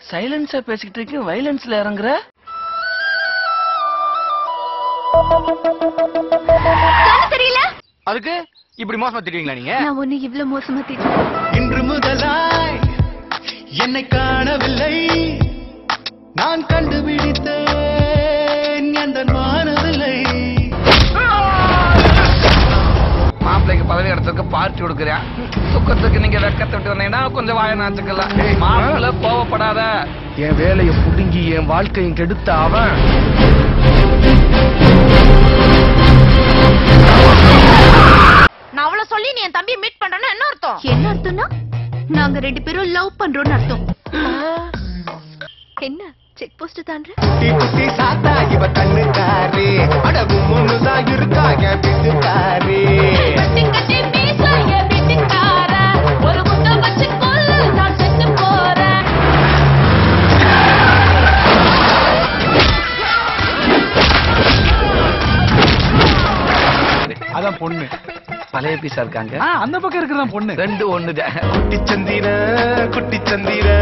சைலன்ஸா பேசிக்கிட்டு இருக்கேன் வைலன்ஸ்ல இறங்குற கண்ணு தெரியல அதுக்கு இப்படி மோசமா திட்டுவீங்களா நீங்க நான் ஒண்ணு இவ்ளோ மோசமா திட்டேன் இன்று முதலாய் என்னை காணவில்லை நான் கண்டுபிடித்தேன் எந்த மானவில்லை மாப்பிள்ளைக்கு பதவி இடத்துக்கு பார்ட்டி கொடுக்குறேன் துக்கத்துக்கு நீங்க வெக்கத்தை விட்டு வந்தீங்கன்னா கொஞ்சம் வாய நாச்சுக்கலாம் மாப்பிள்ளை கோவப்படாத என் வேலையை புடுங்கி என் வாழ்க்கையும் கெடுத்த அவன் நான் அவள சொல்லி நீ என் தம்பியை மீட் பண்றேன்னா என்ன அர்த்தம் என்ன அர்த்தம்னா நாங்க ரெண்டு பேரும் லவ் பண்றோம்னு அர்த்தம் என்ன செக் போஸ்ட் தாண்ட குட்டி குட்டி சாத்தா இவ கண்ணுக்காரி அடகு முன்னுதான் இருக்கா என் வீட்டுக்காரி கட்டி கட்டி மீச என் வீட்டுக்கார ஒரு முட்டை வச்சு கொல்லு நான் செத்து போறேன் அதான் பொண்ணு பழைய பீஸா இருக்காங்க ஆ, அந்த பக்கம் இருக்கிறதா பொண்ணு ரெண்டு ஒண்ணுதான் குட்டி சந்திர குட்டி சந்திர